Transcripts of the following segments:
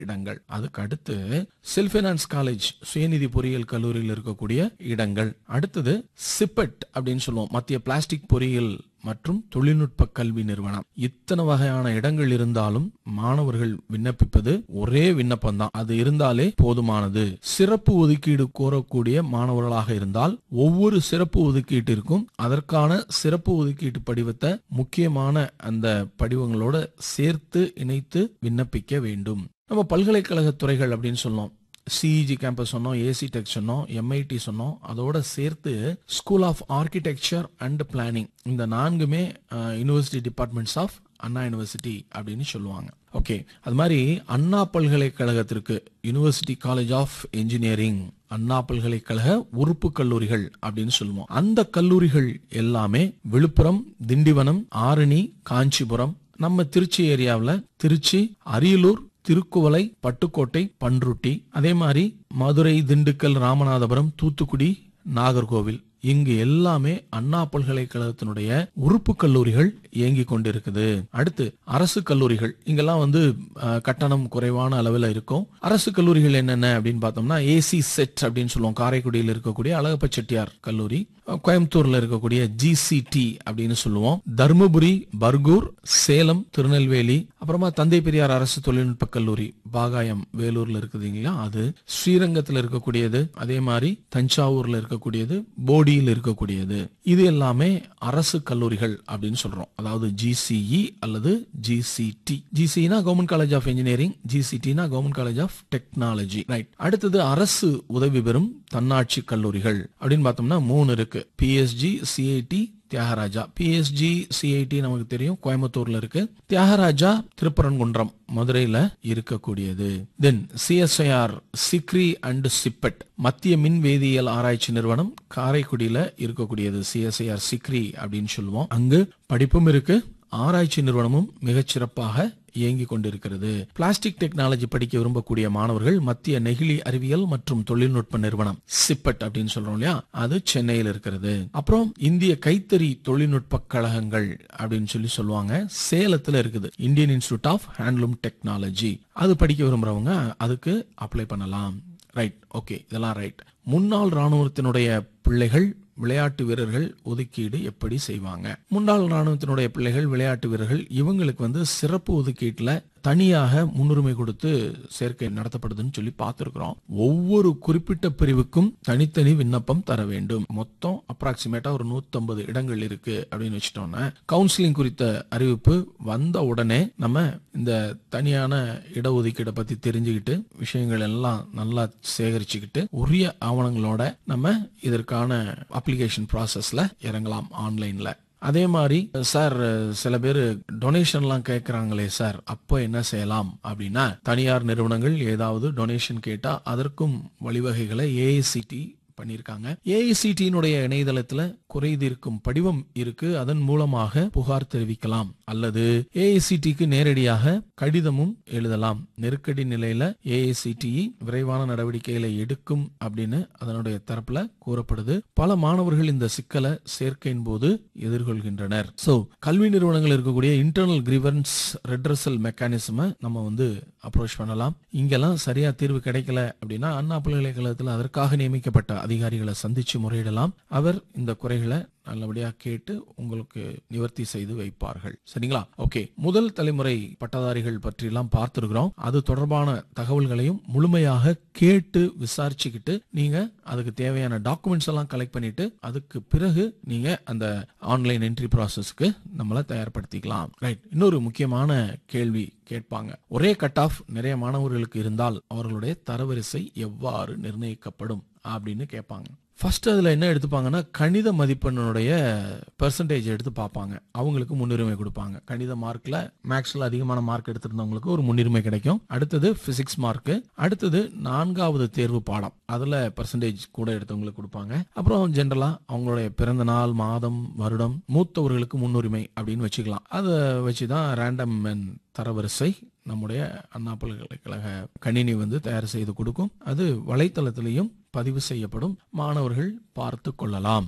இடங்கள் அதுக்கு அடுத்து செல்ஃப் ஃபைனான்ஸ் காலேஜ் சுயநிதி பொறியியல் கல்லூரியில் இருக்கக்கூடிய இடங்கள் அடுத்தது சிப்பெட் அப்படின்னு சொல்லுவோம் மத்திய பிளாஸ்டிக் பொறியியல் மற்றும் தொழில்நுட்ப கல்வி நிறுவனம் இத்தனை வகையான இடங்கள் இருந்தாலும் மாணவர்கள் விண்ணப்பிப்பது ஒரே விண்ணப்பம் தான் அது இருந்தாலே போதுமானது சிறப்பு ஒதுக்கீடு கோரக்கூடிய மாணவர்களாக இருந்தால் ஒவ்வொரு சிறப்பு ஒதுக்கீட்டிற்கும் அதற்கான சிறப்பு ஒதுக்கீட்டு படிவத்தை முக்கியமான அந்த படிவங்களோட சேர்த்து இணைத்து விண்ணப்பிக்க வேண்டும் நம்ம பல்கலைக்கழக துறைகள் அப்படின்னு சொன்னோம் சிஇஜி கேம்பஸ் சொன்னோம் ஏசி டெக் சொன்னோம் எம்ஐடி சொன்னோம் அதோட சேர்த்து school of architecture and planning இந்த நான்குமே university departments of Anna university அப்படின்னு சொல்லுவாங்க ஓகே அது மாதிரி அண்ணா பல்கலைக்கழகத்திற்கு university college of engineering Anna பல்கலைக்கழக உறுப்பு கல்லூரிகள் அப்படின்னு சொல்லுவோம் அந்த கல்லூரிகள் எல்லாமே விழுப்புரம் திண்டிவனம் ஆரணி காஞ்சிபுரம் நம்ம திருச்சி ஏரியாவில் திருச்சி அரியலூர் திருக்குவளை பட்டுக்கோட்டை பன்ருட்டி அதே மாதிரி மதுரை திண்டுக்கல் ராமநாதபுரம் தூத்துக்குடி நாகர்கோவில் இங்கு எல்லாமே அண்ணா பல்கலைக்கழகத்தினுடைய உறுப்பு கல்லூரிகள் இயங்கி கொண்டிருக்குது அடுத்து அரசு கல்லூரிகள் இங்கெல்லாம் வந்து அஹ், கட்டணம் குறைவான அளவில் இருக்கும் அரசு கல்லூரிகள் என்னென்ன அப்படின்னு பார்த்தோம்னா ஏசி செட் அப்படின்னு சொல்லுவோம் காரைக்குடியில் இருக்கக்கூடிய அழகப்ப செட்டியார் கல்லூரி அஹ், கோயம்புத்தூர்ல இருக்கக்கூடிய ஜிசிடி அப்படின்னு சொல்லுவோம் தருமபுரி பர்கூர் சேலம் திருநெல்வேலி அப்புறமா தந்தை பெரியார் அரசு தொழில்நுட்ப கல்லூரி பாகாயம் வேலூர்ல இருக்குதுங்களா அது ஸ்ரீரங்கத்தில் இருக்கக்கூடியது அதே மாதிரி தஞ்சாவூர்ல இருக்கக்கூடியது போடியில் இருக்கக்கூடியது இது எல்லாமே அரசு கல்லூரிகள் அப்படின்னு சொல்றோம் அதாவது ஜிசிஇ அல்லது ஜிசிடி ஜிசினா கவர்மெண்ட் காலேஜ் ஆஃப் இன்ஜினியரிங் ஜிசிடினா government college of technology right அடுத்தது அரசு உதவி பெறும் தன்னாட்சி கல்லூரிகள் அப்படின்னு பார்த்தோம்னா மூணு இருக்கு PSG CIT Thiagaraja PSG CIT நமக்கு தெரியும் கோயம்புத்தூர்ல இருக்கு தியாகராஜா திருப்பரங்குன்றம் மதுரையில இருக்கக்கூடியது தென் சிஎஸ்ஐஆர் சிக்ரி அண்ட் சிப்பெட் மத்திய மின் வேதியியல் ஆராய்ச்சி நிறுவனம் காரைக்குடியில இருக்கக்கூடியது சிஎஸ்ஐஆர் சிக்ரி அப்படின்னு சொல்லுவோம் அங்கு படிப்பும் இருக்கு ஆராய்ச்சி நிறுவனமும் மிகச்சிறப்பாக இயங்கி கொண்டிருக்கிறது பிளாஸ்டிக் டெக்னாலஜி படிக்க விரும்பக்கூடிய மாணவர்கள் மத்திய நெகிழி அறிவியல் மற்றும் தொழில்நுட்ப நிறுவனம் சிப்பட் அப்படின்னு சொல்றோம் இல்லையா அது சென்னையில் இருக்கிறது அப்புறம் இந்திய கைத்தறி தொழில்நுட்ப கழகங்கள் அப்படின்னு சொல்லி சொல்லுவாங்க சேலத்துல இருக்குது Indian institute of handloom technology அது படிக்க விரும்புறவங்க அதுக்கு அப்ளை பண்ணலாம் ரைட் ஓகே இதெல்லாம் ரைட் முன்னாள் ராணுவத்தினுடைய பிள்ளைகள் விளையாட்டு வீரர்கள் ஒதுக்கீடு எப்படி செய்வாங்க முன்னாள் ராணுவத்தினுடைய பிள்ளைகள் விளையாட்டு வீரர்கள் இவங்களுக்கு வந்து சிறப்பு ஒதுக்கீட்டுல தனியாக முன்னுரிமை கொடுத்து சேர்க்கை நடத்தப்படுதுன்னு சொல்லி பார்த்திருக்கிறோம் ஒவ்வொரு குறிப்பிட்ட பிரிவுக்கும் தனித்தனி விண்ணப்பம் தர வேண்டும் மொத்தம் அப்ராக்சிமேட்டா ஒரு 150 இடங்கள் இருக்கு அப்படின்னு வச்சுட்டோம்னா கவுன்சிலிங் குறித்த அறிவிப்பு வந்த உடனே நம்ம இந்த தனியான இடஒதுக்கீடை பத்தி தெரிஞ்சுக்கிட்டு விஷயங்கள் எல்லாம் நல்லா சேகரிச்சுக்கிட்டு உரிய ஆவணங்களோட நம்ம இதற்கான அப்ளிகேஷன் ப்ராசஸ்ல இறங்கலாம் ஆன்லைன்ல அதே மாதிரி சார் சில பேர் டொனேஷன்லாம் கேட்குறாங்களே சார் அப்போ என்ன செய்யலாம் அப்படின்னா தனியார் நிறுவனங்கள் ஏதாவது டொனேஷன் கேட்டா அதற்கும் வழிவகைகளை ஏஐசிடி பண்ணியிருக்காங்க ஏஐசிடியினுடைய இணையதளத்துல குறை தீர்க்கும் படிவம் இருக்கு அதன் மூலமாக புகார் தெரிவிக்கலாம் அல்லது ஏஐசிடிக்கு நேரடியாக கடிதமும் எழுதலாம் நெருக்கடி நிலையில ஏஐசிடி விரைவான நடவடிக்கைகளை எடுக்கும் அப்படின்னு அதனுடைய தரப்புல கூறப்படுது பல மாணவர்கள் இந்த சிக்கலை சேர்க்கையின் போது எதிர்கொள்கின்றனர் சோ கல்வி நிறுவனங்கள் இருக்கக்கூடிய இன்டர்னல் கிரிவன்ஸ் ரெட்ரஸல் மெக்கானிசமை நம்ம வந்து அப்ரோச் பண்ணலாம் இங்கெல்லாம் சரியா தீர்வு கிடைக்கல அப்படின்னா அண்ணா பல்கலைக்கழகத்தில் அதற்காக நியமிக்கப்பட்ட அதிகாரிகளை சந்திச்சு முறையிடலாம் அவர் இந்த குறைகளை நல்லபடியா கேட்டு உங்களுக்கு நிவர்த்தி செய்து வைப்பார்கள் சரிங்களா ஓகே முதல் தலைமுறை பட்டதாரிகள் பற்றி எல்லாம் பார்த்திருக்கிறோம் அது தொடர்பான தகவல்களையும் முழுமையாக கேட்டு விசாரிச்சுக்கிட்டு நீங்க அதுக்கு தேவையான டாக்குமெண்ட்ஸ் எல்லாம் கலெக்ட் பண்ணிட்டு அதுக்கு பிறகு நீங்க அந்த ஆன்லைன் என்ட்ரி ப்ராசஸ்க்கு நம்மளை தயார்படுத்திக்கலாம் ரைட் இன்னொரு முக்கியமான கேள்வி கேட்பாங்க ஒரே கட் ஆஃப் நிறைய மாணவர்களுக்கு இருந்தால் அவர்களுடைய தரவரிசை எவ்வாறு நிர்ணயிக்கப்படும் அப்படின்னு கேட்பாங்க ஃபர்ஸ்ட் அதில் என்ன எடுத்துப்பாங்கன்னா கணித மதிப்பெண்ணுடைய பெர்சன்டேஜ் எடுத்து பார்ப்பாங்க அவங்களுக்கு முன்னுரிமை கொடுப்பாங்க கணித மார்க்கில் மேக்ஸில் அதிகமான மார்க் எடுத்திருந்தவங்களுக்கு ஒரு முன்னுரிமை கிடைக்கும் அடுத்தது ஃபிசிக்ஸ் மார்க்கு அடுத்தது நான்காவது தேர்வு பாடம் அதில் பெர்சன்டேஜ் கூட எடுத்தவங்களுக்கு கொடுப்பாங்க அப்புறம் ஜென்ரலாக அவங்களுடைய பிறந்த நாள் மாதம் வருடம் மூத்தவர்களுக்கு முன்னுரிமை அப்படின்னு வச்சுக்கலாம் அதை வச்சு தான் ரேண்டம் தரவரிசை நம்முடைய அண்ணா பல்கலைக்கழக கணினி வந்து தயார் செய்து கொடுக்கும் அது வலைத்தளத்திலையும் பதிவு செய்யப்படும் மாணவர்கள் பார்த்து கொள்ளலாம்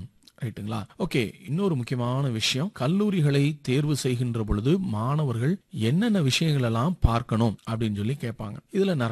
ரைட்டுங்களா ஓகே இன்னொரு முக்கியமான விஷயம் கல்லூரிகளை தேர்வு செய்கின்ற பொழுது மாணவர்கள் என்னென்ன விஷயங்கள் எல்லாம் பார்க்கணும் அப்படின்னு சொல்லி கேட்பாங்க இதுல நிறைய